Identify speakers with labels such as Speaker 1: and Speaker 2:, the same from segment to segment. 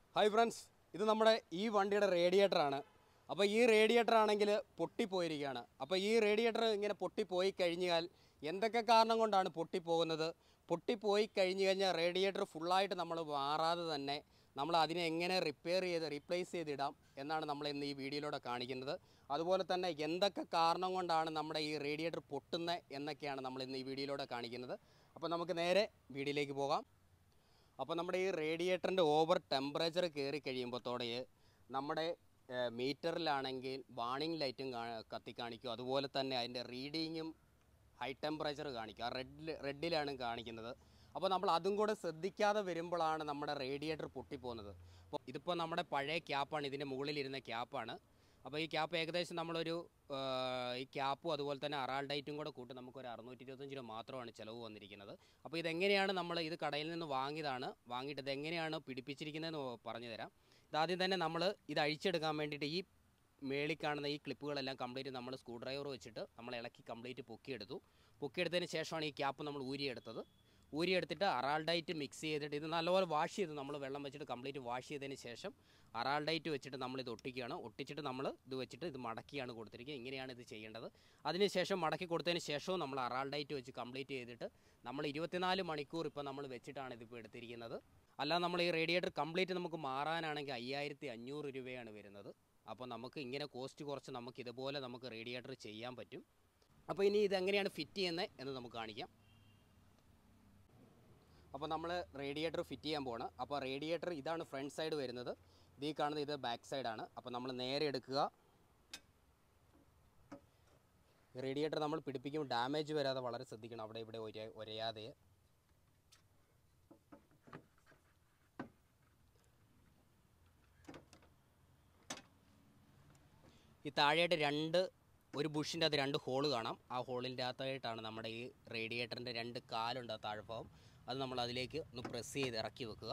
Speaker 1: hi friends ഇത് നമ്മുടെ ഈ വണ്ടിയുടെ റേഡിയേറ്റർ ആണ് അപ്പോൾ ഈ റേഡിയേറ്റർ ആണെങ്കിൽ പൊട്ടിപ്പോയിരിക്കുകയാണ് അപ്പോൾ ഈ റേഡിയേറ്റർ ഇങ്ങനെ പൊട്ടിപ്പോയി കഴിഞ്ഞാൽ എന്തൊക്കെ കാരണം കൊണ്ടാണ് പൊട്ടിപ്പോകുന്നത് പൊട്ടിപ്പോയി കഴിഞ്ഞ് കഴിഞ്ഞാൽ റേഡിയേറ്റർ ഫുള്ളായിട്ട് നമ്മൾ മാറാതെ തന്നെ നമ്മൾ അതിനെ എങ്ങനെ റിപ്പയർ ചെയ്ത് റീപ്ലേസ് ചെയ്തിടാം എന്നാണ് നമ്മൾ ഇന്ന് ഈ വീഡിയോയിലൂടെ കാണിക്കുന്നത് അതുപോലെ തന്നെ എന്തൊക്കെ കാരണം കൊണ്ടാണ് നമ്മുടെ ഈ റേഡിയേറ്റർ പൊട്ടുന്നത് എന്നൊക്കെയാണ് നമ്മൾ ഇന്ന് ഈ വീഡിയോയിലൂടെ കാണിക്കുന്നത് അപ്പോൾ നമുക്ക് നേരെ വീഡിയോയിലേക്ക് പോകാം അപ്പോൾ നമ്മുടെ ഈ റേഡിയേറ്ററിൻ്റെ ഓവർ ടെമ്പറേച്ചർ കയറി കഴിയുമ്പോഴത്തോടെ നമ്മുടെ ഏഹ്, മീറ്ററിലാണെങ്കിൽ വാണിംഗ് ലൈറ്റും കാ- കത്തി കാണിക്കും അതുപോലെ തന്നെ അതിൻ്റെ റീഡിങ്ങും ഹൈ ടെമ്പറേച്ചർ കാണിക്കും ആ റെഡിൽ റെഡിലാണ് കാണിക്കുന്നത് അപ്പോൾ നമ്മൾ അതും കൂടെ ശ്രദ്ധിക്കാതെ വരുമ്പോഴാണ് നമ്മുടെ റേഡിയേറ്റർ പൊട്ടിപ്പോകുന്നത് അപ്പോൾ ഇതിപ്പോൾ നമ്മുടെ പഴയ ക്യാപ്പാണ് ഇതിൻ്റെ മുകളിലിരുന്ന ക്യാപ്പാണ് അപ്പോൾ ഈ ക്യാപ്പ് ഏകദേശം നമ്മളൊരു ആ, ഈ ക്യാപ്പും അതുപോലെ തന്നെ അറാൾഡൈറ്റും കൂടെ കൂട്ടി നമുക്കൊരു അറുന്നൂറ്റി ഇരുപത്തഞ്ച് രൂപ മാത്രമാണ് ചിലവ് വന്നിരിക്കുന്നത് അപ്പോൾ ഇതെങ്ങനെയാണ് നമ്മൾ ഇത് കടയിൽ നിന്ന് വാങ്ങിയതാണ് വാങ്ങിയിട്ട് ഇതെങ്ങനെയാണ് പിടിപ്പിച്ചിരിക്കുന്നതെന്ന് പറഞ്ഞു തരാം ഇതാദ്യം തന്നെ നമ്മൾ ഇത് അഴിച്ചെടുക്കാൻ വേണ്ടിയിട്ട് ഈ മേളിൽ കാണുന്ന ഈ ക്ലിപ്പുകളെല്ലാം കംപ്ലീറ്റ് നമ്മൾ സ്ക്രൂ ഡ്രൈവർ വെച്ചിട്ട് നമ്മൾ ഇളക്കി കംപ്ലീറ്റ് പൊക്കിയെടുത്തു പൊക്കിയെടുത്തതിന് ശേഷമാണ് ഈ ക്യാപ്പ് നമ്മൾ ഊരിയെടുത്തത് ഊരിയെടുത്തിട്ട് അറാൾഡൈറ്റ് മിക്സ് ചെയ്തിട്ട് ഇത് നല്ലപോലെ വാഷ് ചെയ്ത് നമ്മൾ വെള്ളം വെച്ചിട്ട് കംപ്ലീറ്റ് വാഷ് ചെയ്തതിന് ശേഷം അറാൾഡൈറ്റ് വെച്ചിട്ട് നമ്മൾ ഇത് ഒട്ടിക്കുകയാണ് ഒട്ടിച്ചിട്ട് നമ്മൾ ഇത് വെച്ചിട്ട് ഇത് മടക്കിയാണ് കൊടുത്തിരിക്കുക ഇങ്ങനെയാണ് ഇത് ചെയ്യേണ്ടത് അതിനുശേഷം മടക്കി കൊടുത്തതിന് ശേഷവും നമ്മൾ അറാൾഡൈറ്റ് വെച്ച് കംപ്ലീറ്റ് ചെയ്തിട്ട് നമ്മൾ ഇരുപത്തിനാല് മണിക്കൂർ ഇപ്പോൾ നമ്മൾ വെച്ചിട്ടാണ് ഇതിപ്പോൾ എടുത്തിരിക്കുന്നത് അല്ലാതെ നമ്മൾ ഈ റേഡിയേറ്റർ കംപ്ലീറ്റ് നമുക്ക് മാറാനാണെങ്കിൽ അയ്യായിരത്തി അഞ്ഞൂറ് രൂപയാണ് വരുന്നത് അപ്പോൾ നമുക്ക് ഇങ്ങനെ കോസ്റ്റ് കുറച്ച് നമുക്ക് ഇതുപോലെ നമുക്ക് റേഡിയേറ്റർ ചെയ്യാൻ പറ്റും അപ്പോൾ ഇനി ഇതെങ്ങനെയാണ് ഫിറ്റ് ചെയ്യുന്നത് എന്ന് നമുക്ക് കാണിക്കാം അപ്പോൾ നമ്മൾ റേഡിയേറ്റർ ഫിറ്റ് ചെയ്യാൻ പോവാണ് അപ്പോൾ റേഡിയേറ്റർ ഇതാണ് ഫ്രണ്ട് സൈഡ് വരുന്നത് ഇത് ഈ കാണുന്നത് ഇത് ബാക്ക് സൈഡാണ് അപ്പോൾ നമ്മൾ നേരെ എടുക്കുക റേഡിയേറ്റർ നമ്മൾ പിടിപ്പിക്കുമ്പോൾ ഡാമേജ് വരാതെ വളരെ ശ്രദ്ധിക്കണം അവിടെ ഇവിടെ ഒര ഒരയാതെ ഈ താഴെയായിട്ട് രണ്ട് ഒരു ബുഷിൻ്റെ അത് രണ്ട് ഹോള് കാണാം ആ ഹോളിൻ്റെ അകത്തായിട്ടാണ് നമ്മുടെ ഈ റേഡിയേറ്ററിൻ്റെ രണ്ട് കാലുണ്ട് ആ താഴ്ഭാഗം അത് നമ്മൾ അതിലേക്ക് ഒന്ന് പ്രസ് ചെയ്ത് ഇറക്കി വെക്കുക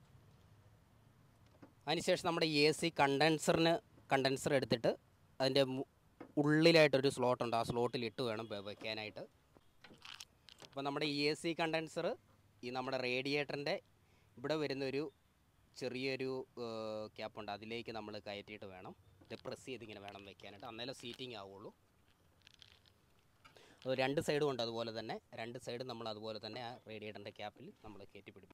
Speaker 1: അതിനുശേഷം നമ്മുടെ എ സി കണ്ടൻസറിന് കണ്ടൻസർ എടുത്തിട്ട് അതിൻ്റെ മു- ഉള്ളിലായിട്ടൊരു സ്ലോട്ടുണ്ട് ആ സ്ലോട്ടിൽ ഇട്ട് വേണം വെ- വെക്കാനായിട്ട് അപ്പോൾ നമ്മുടെ എ സി കണ്ടൻസർ ഈ നമ്മുടെ റേഡിയേറ്ററിൻ്റെ ഇവിടെ വരുന്നൊരു ചെറിയൊരു ക്യാപ്പുണ്ട് അതിലേക്ക് നമ്മൾ കയറ്റിയിട്ട് വേണം ഇത് പ്രസ് ചെയ്ത് ഇങ്ങനെ വേണം വെക്കാനായിട്ട് അന്നേരം സീറ്റിംഗ് ആവുള്ളൂ അത് രണ്ട് സൈഡും ഉണ്ട് അതുപോലെ തന്നെ രണ്ട് സൈഡും നമ്മൾ അതുപോലെ തന്നെ ആ റേഡിയേറ്ററിൻ്റെ ക്യാപ്പിൽ നമ്മൾ കയറ്റി പിടിപ്പിക്കും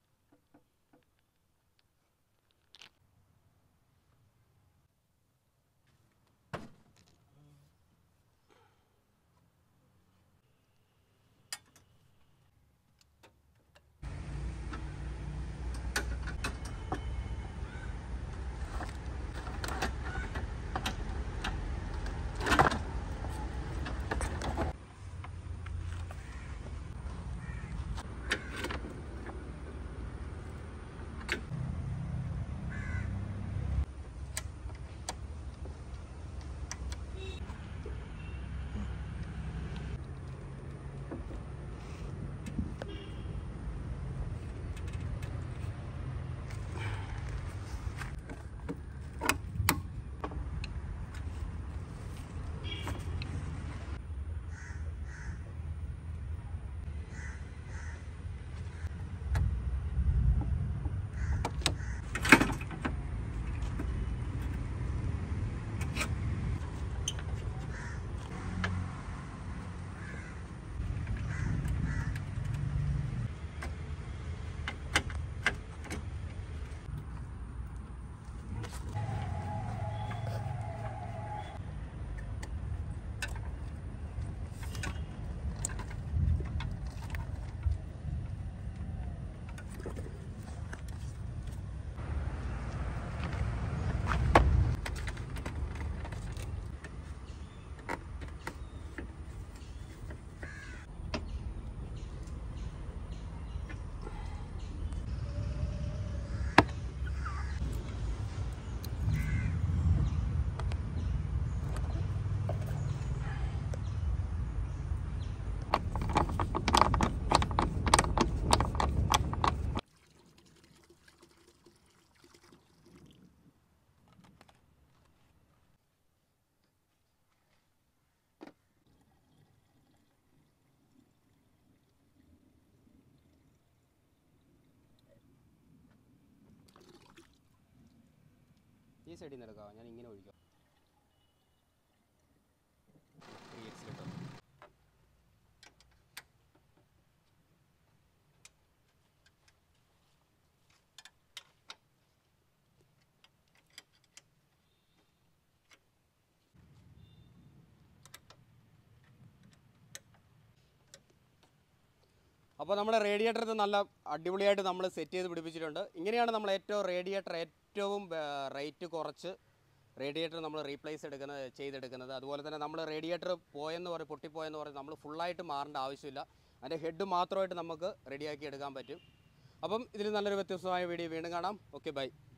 Speaker 1: ഈ സൈഡിൽ നിന്ന് എടുക്കാം ഞാൻ ഇങ്ങനെ ഒഴിക്കാം ത്രീ എക്സിലിട്ടോ അപ്പോൾ നമ്മുടെ റേഡിയേറ്റർ ഇത് നല്ല അടിപൊളിയായിട്ട് നമ്മൾ സെറ്റ് ചെയ്ത് പിടിപ്പിച്ചിട്ടുണ്ട് ഇങ്ങനെയാണ് നമ്മൾ ഏറ്റവും റേഡിയേറ്റർ ഏറ്റവും റേറ്റ് കുറച്ച് റേഡിയേറ്റർ നമ്മൾ റീപ്ലേസ് എടുക്കുന്നത് ചെയ്തെടുക്കുന്നത് അതുപോലെ തന്നെ നമ്മൾ റേഡിയേറ്റർ പോയെന്ന് പറയും പൊട്ടിപ്പോയെന്ന് പറയും നമ്മൾ ഫുള്ളായിട്ട് മാറേണ്ട ആവശ്യമില്ല അതിൻ്റെ ഹെഡ് മാത്രമായിട്ട് നമുക്ക് റെഡിയാക്കി എടുക്കാൻ പറ്റും അപ്പം ഇതിൽ നല്ലൊരു വ്യത്യസ്തമായ വീഡിയോ വീണ്ടും കാണാം ഓക്കെ ബൈ